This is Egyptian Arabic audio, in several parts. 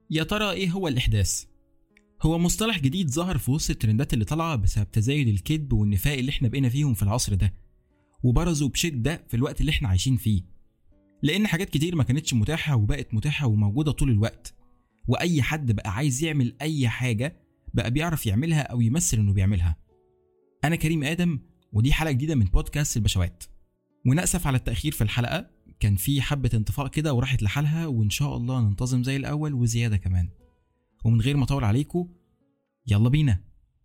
يا ترى ايه هو الاحداث هو مصطلح جديد ظهر في وسط الترندات اللي طالعه بسبب تزايد الكذب والنفاق اللي احنا بقينا فيهم في العصر ده وبرزوا بشده في الوقت اللي احنا عايشين فيه لان حاجات كتير ما كانتش متاحه وبقت متاحه وموجوده طول الوقت واي حد بقى عايز يعمل اي حاجه بقى بيعرف يعملها او يمثل انه بيعملها انا كريم ادم ودي حلقه جديده من بودكاست البشوات ونأسف على التأخير في الحلقة كان في حبة انطفاء كده وراحت لحالها وإن شاء الله ننتظم زي الأول وزيادة كمان ومن غير ما أطول عليكم يلا بينا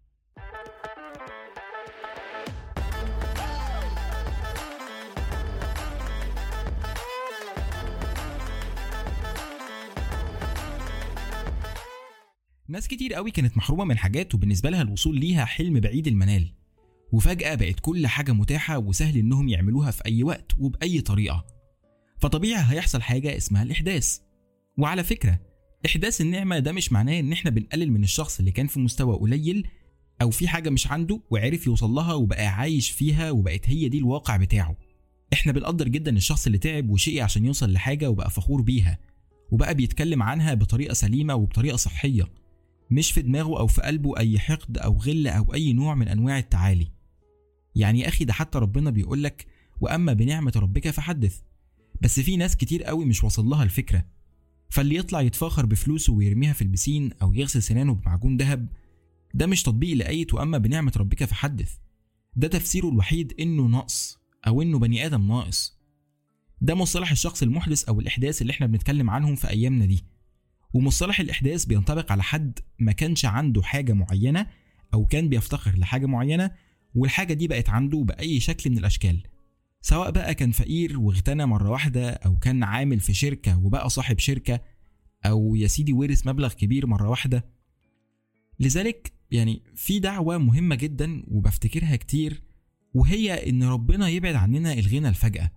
ناس كتير قوي كانت محرومة من حاجات وبالنسبة لها الوصول ليها حلم بعيد المنال وفجأة بقت كل حاجة متاحة وسهل إنهم يعملوها في أي وقت وبأي طريقة فطبيعي هيحصل حاجة اسمها الإحداث وعلى فكرة إحداث النعمة ده مش معناه إن إحنا بنقلل من الشخص اللي كان في مستوى قليل أو في حاجة مش عنده وعرف يوصل لها وبقى عايش فيها وبقت هي دي الواقع بتاعه إحنا بنقدر جدا الشخص اللي تعب وشقي عشان يوصل لحاجة وبقى فخور بيها وبقى بيتكلم عنها بطريقة سليمة وبطريقة صحية مش في دماغه أو في قلبه أي حقد أو غل أو أي نوع من أنواع التعالي يعني يا أخي ده حتى ربنا بيقولك وأما بنعمة ربك فحدث بس في ناس كتير قوي مش واصل لها الفكرة فاللي يطلع يتفاخر بفلوسه ويرميها في البسين أو يغسل سنانه بمعجون دهب ده مش تطبيق لآية وأما بنعمة ربك فحدث ده تفسيره الوحيد إنه نقص أو إنه بني آدم ناقص ده مصطلح الشخص المحدث أو الإحداث اللي إحنا بنتكلم عنهم في أيامنا دي ومصطلح الإحداث بينطبق على حد ما كانش عنده حاجة معينة أو كان بيفتخر لحاجة معينة والحاجة دي بقت عنده بأي شكل من الأشكال سواء بقى كان فقير واغتنى مرة واحدة أو كان عامل في شركة وبقى صاحب شركة أو يا سيدي ورث مبلغ كبير مرة واحدة لذلك يعني في دعوة مهمة جدا وبفتكرها كتير وهي إن ربنا يبعد عننا الغنى الفجأة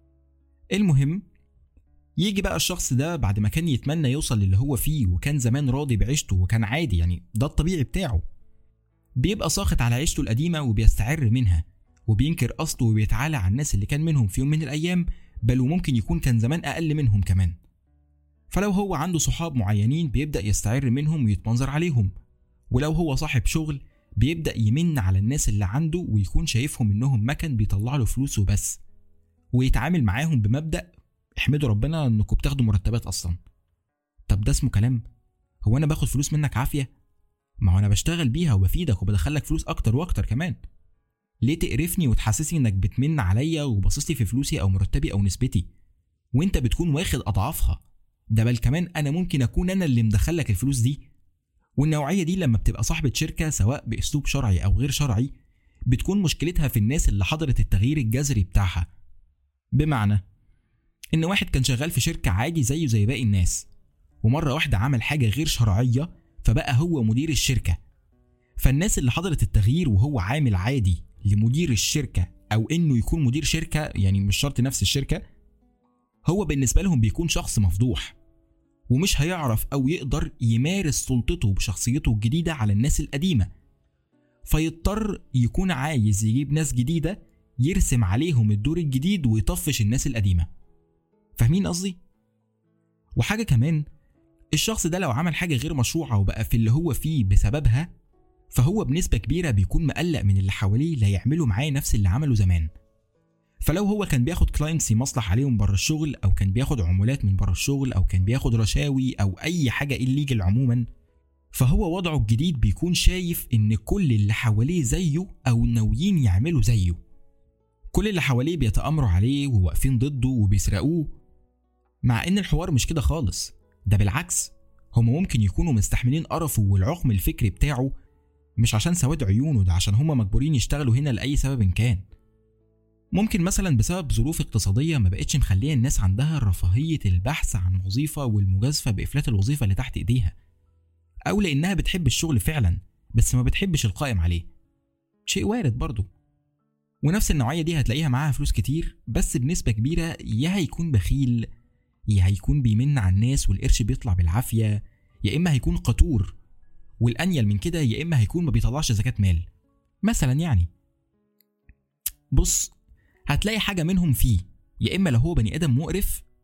المهم يجي بقى الشخص ده بعد ما كان يتمنى يوصل للي هو فيه وكان زمان راضي بعيشته وكان عادي يعني ده الطبيعي بتاعه بيبقى ساخط على عيشته القديمة وبيستعر منها وبينكر أصله وبيتعالى على الناس اللي كان منهم في يوم من الأيام بل وممكن يكون كان زمان أقل منهم كمان فلو هو عنده صحاب معينين بيبدأ يستعر منهم ويتمنظر عليهم ولو هو صاحب شغل بيبدأ يمن على الناس اللي عنده ويكون شايفهم إنهم مكن بيطلع له فلوسه بس ويتعامل معاهم بمبدأ احمدوا ربنا إنكم بتاخدوا مرتبات أصلا طب ده اسمه كلام هو أنا باخد فلوس منك عافية ما هو أنا بشتغل بيها وبفيدك وبدخلك فلوس أكتر وأكتر كمان ليه تقرفني وتحسسني انك بتمن عليا وباصص لي في فلوسي او مرتبي او نسبتي وانت بتكون واخد اضعافها ده بل كمان انا ممكن اكون انا اللي مدخلك الفلوس دي والنوعيه دي لما بتبقى صاحبه شركه سواء باسلوب شرعي او غير شرعي بتكون مشكلتها في الناس اللي حضرت التغيير الجذري بتاعها بمعنى ان واحد كان شغال في شركه عادي زيه زي باقي الناس ومره واحده عمل حاجه غير شرعيه فبقى هو مدير الشركه فالناس اللي حضرت التغيير وهو عامل عادي لمدير الشركه او انه يكون مدير شركه يعني مش شرط نفس الشركه هو بالنسبه لهم بيكون شخص مفضوح ومش هيعرف او يقدر يمارس سلطته بشخصيته الجديده على الناس القديمه فيضطر يكون عايز يجيب ناس جديده يرسم عليهم الدور الجديد ويطفش الناس القديمه فاهمين قصدي وحاجه كمان الشخص ده لو عمل حاجه غير مشروعه وبقى في اللي هو فيه بسببها فهو بنسبة كبيرة بيكون مقلق من اللي حواليه لا يعملوا معاه نفس اللي عمله زمان فلو هو كان بياخد كلاينتس يمصلح عليهم بره الشغل او كان بياخد عمولات من بره الشغل او كان بياخد رشاوي او اي حاجة الليجل عموما فهو وضعه الجديد بيكون شايف ان كل اللي حواليه زيه او ناويين يعملوا زيه كل اللي حواليه بيتآمروا عليه وواقفين ضده وبيسرقوه مع ان الحوار مش كده خالص ده بالعكس هما ممكن يكونوا مستحملين قرفه والعقم الفكري بتاعه مش عشان سواد عيونه ده عشان هما مجبورين يشتغلوا هنا لأي سبب كان ممكن مثلا بسبب ظروف اقتصادية ما بقتش مخلية الناس عندها رفاهية البحث عن وظيفة والمجازفة بإفلات الوظيفة اللي تحت إيديها أو لأنها بتحب الشغل فعلا بس ما بتحبش القائم عليه شيء وارد برضه ونفس النوعية دي هتلاقيها معاها فلوس كتير بس بنسبة كبيرة يا هيكون بخيل يا هيكون بيمن على الناس والقرش بيطلع بالعافية يا إما هيكون قطور والأنيل من كده يا إما هيكون ما بيطلعش زكاة مال مثلا يعني بص هتلاقي حاجة منهم فيه يا إما لو هو بني آدم مقرف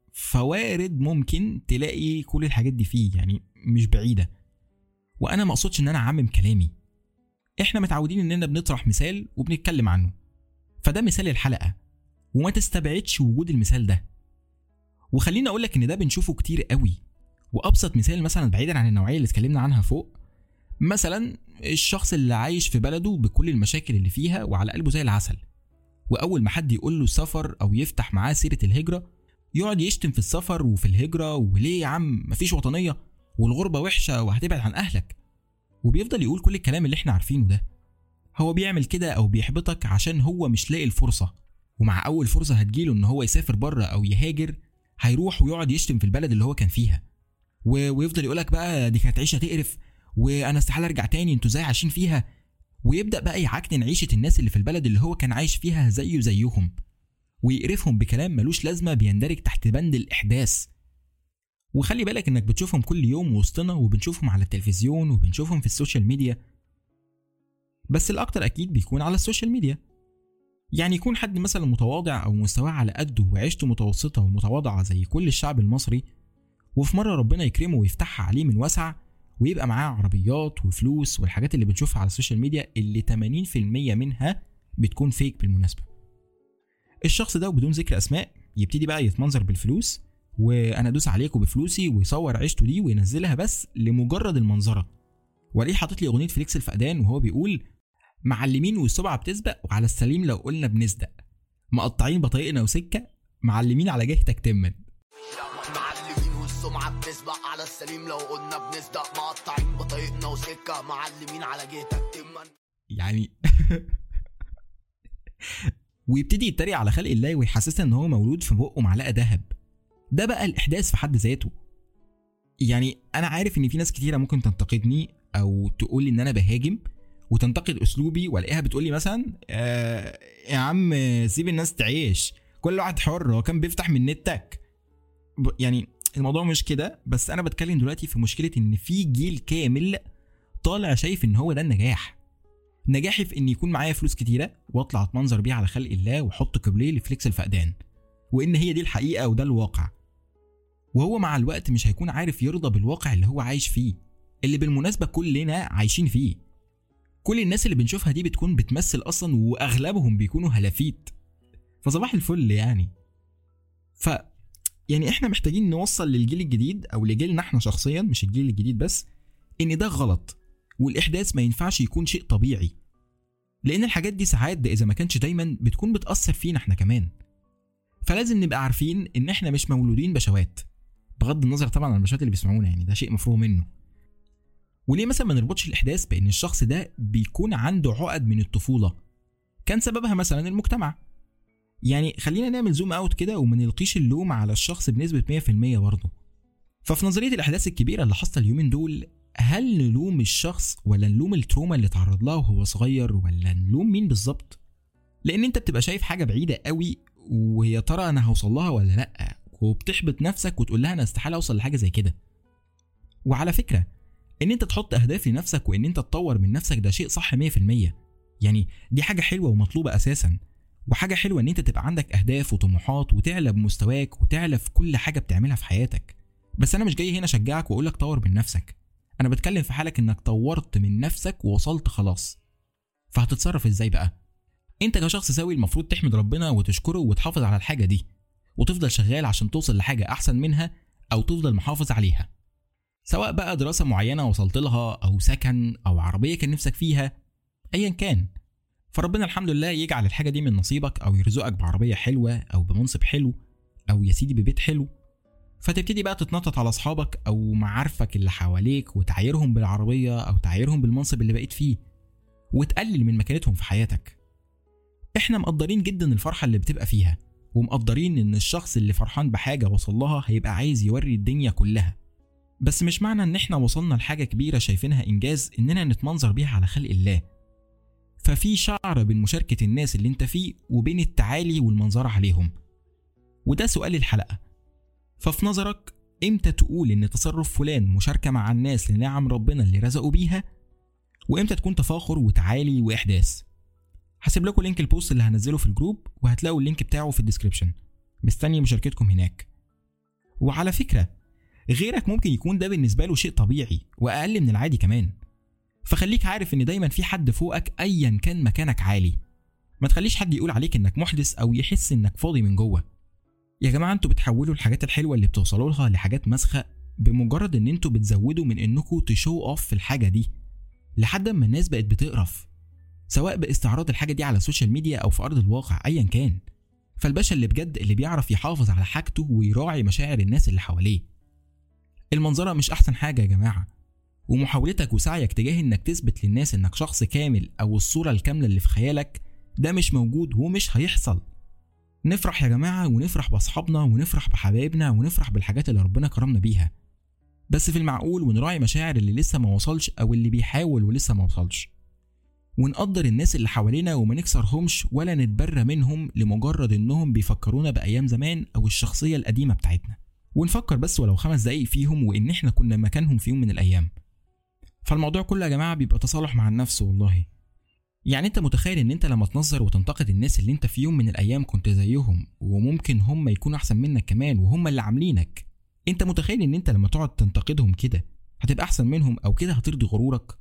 فوارد ممكن تلاقي كل الحاجات دي فيه يعني مش بعيده وانا ما اقصدش ان انا اعمم كلامي احنا متعودين اننا بنطرح مثال وبنتكلم عنه فده مثال الحلقه وما تستبعدش وجود المثال ده وخليني اقول لك ان ده بنشوفه كتير قوي وابسط مثال مثلا بعيدا عن النوعيه اللي اتكلمنا عنها فوق مثلا الشخص اللي عايش في بلده بكل المشاكل اللي فيها وعلى قلبه زي العسل واول ما حد يقول له سفر او يفتح معاه سيره الهجره يقعد يشتم في السفر وفي الهجره وليه يا عم مفيش وطنيه والغربه وحشه وهتبعد عن اهلك وبيفضل يقول كل الكلام اللي احنا عارفينه ده هو بيعمل كده او بيحبطك عشان هو مش لاقي الفرصه ومع اول فرصه هتجيله ان هو يسافر بره او يهاجر هيروح ويقعد يشتم في البلد اللي هو كان فيها و... ويفضل يقولك بقى دي كانت عيشه تقرف وانا استحاله ارجع تاني انتوا ازاي عايشين فيها ويبدا بقى يعكنن عيشه الناس اللي في البلد اللي هو كان عايش فيها زيه زيهم ويقرفهم بكلام ملوش لازمه بيندرج تحت بند الاحداث وخلي بالك انك بتشوفهم كل يوم وسطنا وبنشوفهم على التلفزيون وبنشوفهم في السوشيال ميديا بس الاكتر اكيد بيكون على السوشيال ميديا يعني يكون حد مثلا متواضع او مستواه على قده وعيشته متوسطه ومتواضعه زي كل الشعب المصري وفي مره ربنا يكرمه ويفتحها عليه من وسع ويبقى معاه عربيات وفلوس والحاجات اللي بنشوفها على السوشيال ميديا اللي 80% منها بتكون فيك بالمناسبه الشخص ده وبدون ذكر اسماء يبتدي بقى يتمنظر بالفلوس وانا ادوس عليكم بفلوسي ويصور عيشته دي وينزلها بس لمجرد المنظره وليه حاطط لي اغنيه فليكس الفقدان وهو بيقول معلمين والسبعه بتسبق وعلى السليم لو قلنا بنصدق مقطعين بطايقنا وسكه معلمين على جهتك تما معلمين والسمعة بتسبق على السليم لو قلنا بنصدق مقطعين بطايقنا وسكة معلمين على جهتك تما يعني ويبتدي يتريق على خلق الله ويحسسنا ان هو مولود في بقه معلقه ذهب ده بقى الاحداث في حد ذاته يعني انا عارف ان في ناس كتيره ممكن تنتقدني او تقول ان انا بهاجم وتنتقد اسلوبي والاقيها بتقول لي مثلا آه يا عم سيب الناس تعيش كل واحد حر هو كان بيفتح من نتك ب- يعني الموضوع مش كده بس انا بتكلم دلوقتي في مشكله ان في جيل كامل طالع شايف ان هو ده النجاح نجاحي في ان يكون معايا فلوس كتيره واطلع اتمنظر بيها على خلق الله واحط كوبليه لفليكس الفقدان وان هي دي الحقيقه وده الواقع وهو مع الوقت مش هيكون عارف يرضى بالواقع اللي هو عايش فيه اللي بالمناسبه كلنا عايشين فيه كل الناس اللي بنشوفها دي بتكون بتمثل اصلا واغلبهم بيكونوا هلافيت فصباح الفل يعني ف يعني احنا محتاجين نوصل للجيل الجديد او لجيلنا احنا شخصيا مش الجيل الجديد بس ان ده غلط والاحداث ما ينفعش يكون شيء طبيعي لان الحاجات دي ساعات ده اذا ما كانش دايما بتكون بتاثر فينا احنا كمان فلازم نبقى عارفين ان احنا مش مولودين بشوات بغض النظر طبعا عن البشوات اللي بيسمعونا يعني ده شيء مفروغ منه وليه مثلا ما نربطش الاحداث بان الشخص ده بيكون عنده عقد من الطفوله كان سببها مثلا المجتمع يعني خلينا نعمل زوم اوت كده وما نلقيش اللوم على الشخص بنسبه 100% برضه ففي نظريه الاحداث الكبيره اللي حصل اليومين دول هل نلوم الشخص ولا نلوم التروما اللي تعرض لها وهو صغير ولا نلوم مين بالظبط لان انت بتبقى شايف حاجه بعيده قوي ويا ترى انا هوصل لها ولا لا وبتحبط نفسك وتقول لها انا استحاله اوصل لحاجه زي كده وعلى فكره ان انت تحط اهداف لنفسك وان انت تطور من نفسك ده شيء صح 100% يعني دي حاجه حلوه ومطلوبه اساسا وحاجه حلوه ان انت تبقى عندك اهداف وطموحات وتعلى بمستواك وتعلى في كل حاجه بتعملها في حياتك بس انا مش جاي هنا اشجعك واقول لك طور من نفسك انا بتكلم في حالك انك طورت من نفسك ووصلت خلاص فهتتصرف ازاي بقى انت كشخص سوي المفروض تحمد ربنا وتشكره وتحافظ على الحاجه دي وتفضل شغال عشان توصل لحاجه احسن منها او تفضل محافظ عليها سواء بقى دراسه معينه وصلت لها او سكن او عربيه كان نفسك فيها ايا كان فربنا الحمد لله يجعل الحاجه دي من نصيبك او يرزقك بعربيه حلوه او بمنصب حلو او يا سيدي ببيت حلو فتبتدي بقى تتنطط على اصحابك او معارفك اللي حواليك وتعايرهم بالعربيه او تعايرهم بالمنصب اللي بقيت فيه وتقلل من مكانتهم في حياتك احنا مقدرين جدا الفرحه اللي بتبقى فيها ومقدرين ان الشخص اللي فرحان بحاجه وصل لها هيبقى عايز يوري الدنيا كلها بس مش معنى ان احنا وصلنا لحاجه كبيره شايفينها انجاز اننا نتمنظر بيها على خلق الله ففي شعر بين مشاركه الناس اللي انت فيه وبين التعالي والمنظره عليهم وده سؤال الحلقه ففي نظرك امتى تقول ان تصرف فلان مشاركه مع الناس لنعم ربنا اللي رزقوا بيها وامتى تكون تفاخر وتعالي واحداث هسيب لكم لينك البوست اللي هنزله في الجروب وهتلاقوا اللينك بتاعه في الديسكريبشن مستني مشاركتكم هناك وعلى فكرة غيرك ممكن يكون ده بالنسبة له شيء طبيعي وأقل من العادي كمان فخليك عارف إن دايما في حد فوقك أيا كان مكانك عالي ما تخليش حد يقول عليك إنك محدث أو يحس إنك فاضي من جوه يا جماعة انتوا بتحولوا الحاجات الحلوة اللي بتوصلوا لها لحاجات مسخة بمجرد ان انتوا بتزودوا من انكم تشو اوف في الحاجة دي لحد ما الناس بقت بتقرف سواء باستعراض الحاجة دي على السوشيال ميديا او في ارض الواقع ايا كان فالباشا اللي بجد اللي بيعرف يحافظ على حاجته ويراعي مشاعر الناس اللي حواليه المنظرة مش احسن حاجة يا جماعة ومحاولتك وسعيك تجاه انك تثبت للناس انك شخص كامل او الصورة الكاملة اللي في خيالك ده مش موجود ومش هيحصل نفرح يا جماعة ونفرح بأصحابنا ونفرح بحبايبنا ونفرح بالحاجات اللي ربنا كرمنا بيها بس في المعقول ونراعي مشاعر اللي لسه ما وصلش أو اللي بيحاول ولسه ما وصلش ونقدر الناس اللي حوالينا وما نكسرهمش ولا نتبرى منهم لمجرد انهم بيفكرونا بأيام زمان أو الشخصية القديمة بتاعتنا ونفكر بس ولو خمس دقايق فيهم وإن احنا كنا مكانهم في يوم من الأيام فالموضوع كله يا جماعة بيبقى تصالح مع النفس والله يعني انت متخيل ان انت لما تنظر وتنتقد الناس اللي انت في يوم من الايام كنت زيهم وممكن هم يكونوا احسن منك كمان وهم اللي عاملينك انت متخيل ان انت لما تقعد تنتقدهم كده هتبقى احسن منهم او كده هترضي غرورك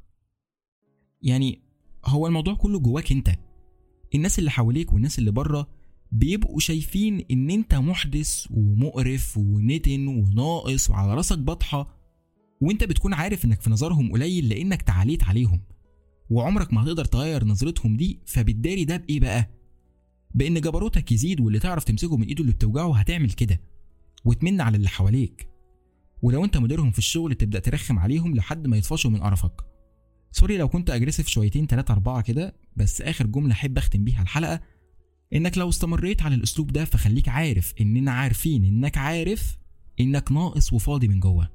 يعني هو الموضوع كله جواك انت الناس اللي حواليك والناس اللي بره بيبقوا شايفين ان انت محدث ومقرف ونتن وناقص وعلى راسك بطحه وانت بتكون عارف انك في نظرهم قليل لانك تعاليت عليهم وعمرك ما هتقدر تغير نظرتهم دي فبالداري ده بايه بقى بان جبروتك يزيد واللي تعرف تمسكه من ايده اللي بتوجعه هتعمل كده وتمن على اللي حواليك ولو انت مديرهم في الشغل تبدا ترخم عليهم لحد ما يطفشوا من قرفك سوري لو كنت اجريسيف شويتين تلاتة أربعة كده بس آخر جملة أحب أختم بيها الحلقة إنك لو استمريت على الأسلوب ده فخليك عارف إننا عارفين إنك عارف إنك ناقص وفاضي من جوه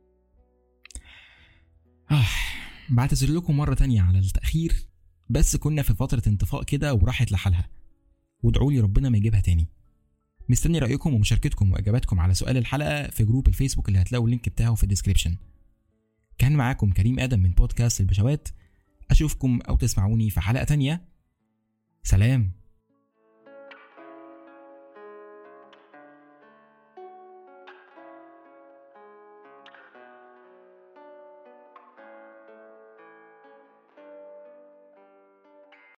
آه بعتذر لكم مرة تانية على التأخير بس كنا في فترة انطفاء كده وراحت لحالها وادعوا لي ربنا ما يجيبها تاني مستني رأيكم ومشاركتكم وإجاباتكم على سؤال الحلقة في جروب الفيسبوك اللي هتلاقوا اللينك بتاعه في الديسكريبشن كان معاكم كريم آدم من بودكاست البشوات أشوفكم أو تسمعوني في حلقة تانية سلام